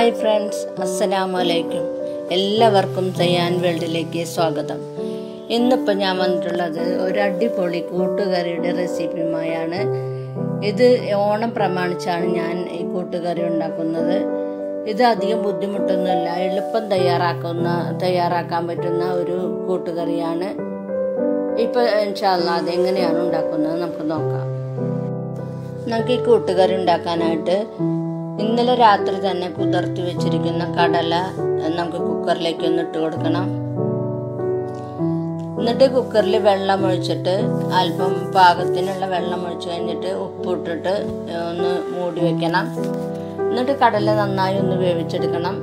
hi friends അസ്സലാമു അലൈക്കും എല്ലാവർക്കും സയ്യാൻ വേൾഡിലേക്ക് സ്വാഗതം ഇന്നിപ്പോൾ ഞാൻ വന്നിട്ടുള്ളത് ഒരു അടിപൊളി കൂട്ടുകറിയുടെ റെസിപ്പിയുമായാണ് ഇത് ഓണം പ്രമാണിച്ചാണ് ഞാൻ ഈ കൂട്ടുകറി ഉണ്ടാക്കുന്നത് ഇത് അധികം ബുദ്ധിമുട്ടൊന്നുമില്ല എളുപ്പം തയ്യാറാക്കുന്ന തയ്യാറാക്കാൻ പറ്റുന്ന ഒരു കൂട്ടുകറിയാണ് ഇപ്പോൾ ഇൻഷാല്ല അതെങ്ങനെയാണ് ഉണ്ടാക്കുന്നത് നമുക്ക് നോക്കാം നമുക്ക് ഈ കൂട്ടുകറി ഉണ്ടാക്കാനായിട്ട് ഇന്നലെ രാത്രി തന്നെ കുതിർത്തി വെച്ചിരിക്കുന്ന കടല നമുക്ക് കുക്കറിലേക്ക് ഒന്ന് ഇട്ട് കൊടുക്കണം എന്നിട്ട് കുക്കറിൽ വെള്ളം ഒഴിച്ചിട്ട് അല്പം പാകത്തിനുള്ള വെള്ളം ഒഴിച്ച് കഴിഞ്ഞിട്ട് ഉപ്പിട്ടിട്ട് ഒന്ന് മൂടി വെക്കണം എന്നിട്ട് കടല നന്നായി ഒന്ന് വേവിച്ചെടുക്കണം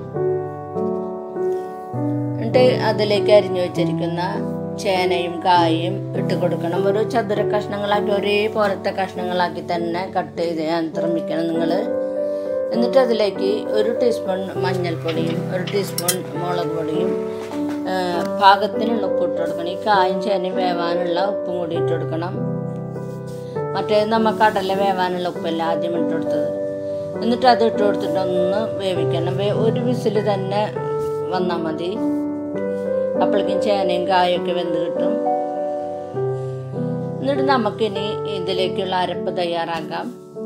എന്നിട്ട് അതിലേക്ക് അരിഞ്ഞു വെച്ചിരിക്കുന്ന ചേനയും കായും ഇട്ട് കൊടുക്കണം ഒരു ചതുര കഷ്ണങ്ങളാക്കി ഒരേപോലത്തെ കഷ്ണങ്ങളാക്കി തന്നെ കട്ട് ചെയ്ത് ശ്രമിക്കണം നിങ്ങൾ എന്നിട്ട് അതിലേക്ക് ഒരു ടീസ്പൂൺ മഞ്ഞൾപ്പൊടിയും ഒരു ടീസ്പൂൺ മുളക് പൊടിയും പാകത്തിനുള്ള ഉപ്പ് ഇട്ട് കൊടുക്കണം ഈ കായും ചേനയും വേവാനുള്ള ഉപ്പും കൂടി ഇട്ട് കൊടുക്കണം മറ്റേ നമ്മൾ കടല വേവാനുള്ള ഉപ്പല്ല ആദ്യം ഇട്ട് കൊടുത്തത് എന്നിട്ട് അത് ഇട്ട് കൊടുത്തിട്ട് ഒന്ന് വേവിക്കണം ഒരു വിസിൽ തന്നെ വന്നാൽ മതി അപ്പോഴേക്കും ചേനയും കായൊക്കെ വെന്ത് കിട്ടും എന്നിട്ട് നമുക്കിനി ഇതിലേക്കുള്ള അരപ്പ് തയ്യാറാക്കാം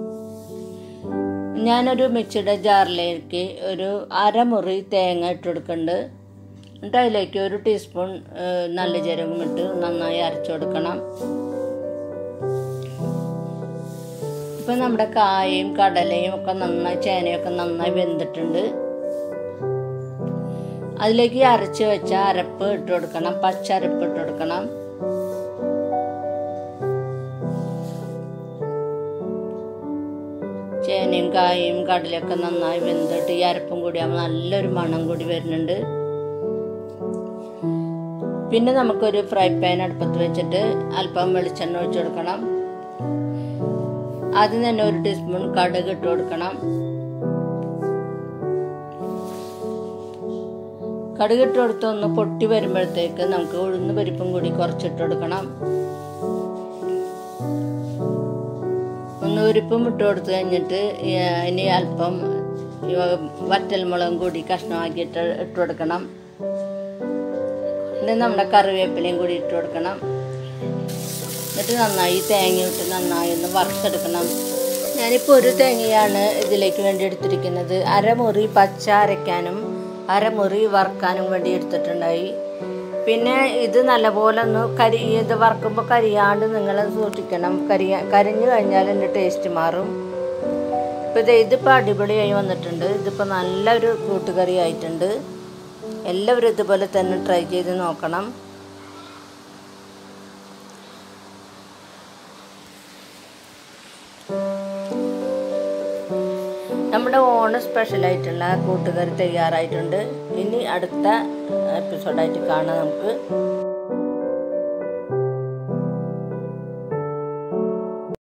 ഞാനൊരു മിക്സിയുടെ ജാറിലേക്ക് ഒരു അരമുറി തേങ്ങ ഇട്ട് കൊടുക്കുന്നുണ്ട് എന്നിട്ട് അതിലേക്ക് ഒരു ടീസ്പൂൺ നല്ല ജീരകം ഇട്ട് നന്നായി അരച്ചു കൊടുക്കണം ഇപ്പം നമ്മുടെ കായയും കടലയും ഒക്കെ നന്നായി ചേനയൊക്കെ നന്നായി വെന്തിട്ടുണ്ട് അതിലേക്ക് അരച്ച് വെച്ച അരപ്പ് ഇട്ട് കൊടുക്കണം പച്ച അരപ്പ് ഇട്ട് കൊടുക്കണം ചേനയും കായയും കടലയൊക്കെ നന്നായി വെന്തിട്ട് ഈ അരപ്പും കൂടി ആകുമ്പോൾ നല്ലൊരു മണം കൂടി വരുന്നുണ്ട് പിന്നെ നമുക്കൊരു ഫ്രൈ പാൻ അടുപ്പത്ത് വെച്ചിട്ട് അല്പം വെളിച്ചെണ്ണ ഒഴിച്ചു കൊടുക്കണം ആദ്യം തന്നെ ഒരു ടീസ്പൂൺ കടുക് ഇട്ട് കൊടുക്കണം കടുക് ഇട്ട് കൊടുത്ത് ഒന്ന് പൊട്ടി വരുമ്പോഴത്തേക്ക് നമുക്ക് ഉഴുന്ന് പരിപ്പും കൂടി കുറച്ചിട്ട് കൊടുക്കണം ഒന്ന് ഉരുപ്പും ഇട്ട് കൊടുത്തു കഴിഞ്ഞിട്ട് ഇനി അല്പം വറ്റൽമുളകും കൂടി കഷ്ണമാക്കിയിട്ട് ഇട്ട് കൊടുക്കണം പിന്നെ നമ്മുടെ കറിവേപ്പിലയും കൂടി ഇട്ട് കൊടുക്കണം എന്നിട്ട് നന്നായി തേങ്ങ ഇട്ട് നന്നായി ഒന്ന് വറുത്തെടുക്കണം ഞാനിപ്പോൾ ഒരു തേങ്ങയാണ് ഇതിലേക്ക് വേണ്ടി എടുത്തിരിക്കുന്നത് അരമുറി പച്ച അരയ്ക്കാനും അരമുറി വറുക്കാനും വേണ്ടി എടുത്തിട്ടുണ്ടായി പിന്നെ ഇത് നല്ലപോലെ ഒന്ന് കരി ഇത് വറുക്കുമ്പോൾ കരിയാണ്ട് നിങ്ങൾ സൂക്ഷിക്കണം കരിയ കരിഞ്ഞു കഴിഞ്ഞാൽ എൻ്റെ ടേസ്റ്റ് മാറും ഇപ്പോൾ ഇത് ഇതിപ്പോൾ അടിപൊളിയായി വന്നിട്ടുണ്ട് ഇതിപ്പോൾ നല്ലൊരു കൂട്ടുകറി ആയിട്ടുണ്ട് എല്ലാവരും ഇതുപോലെ തന്നെ ട്രൈ ചെയ്ത് നോക്കണം നമ്മുടെ ഓണം സ്പെഷ്യലായിട്ടുള്ള കൂട്ടുകറി തയ്യാറായിട്ടുണ്ട് ഇനി അടുത്ത എപ്പിസോഡായിട്ട് കാണാം നമുക്ക്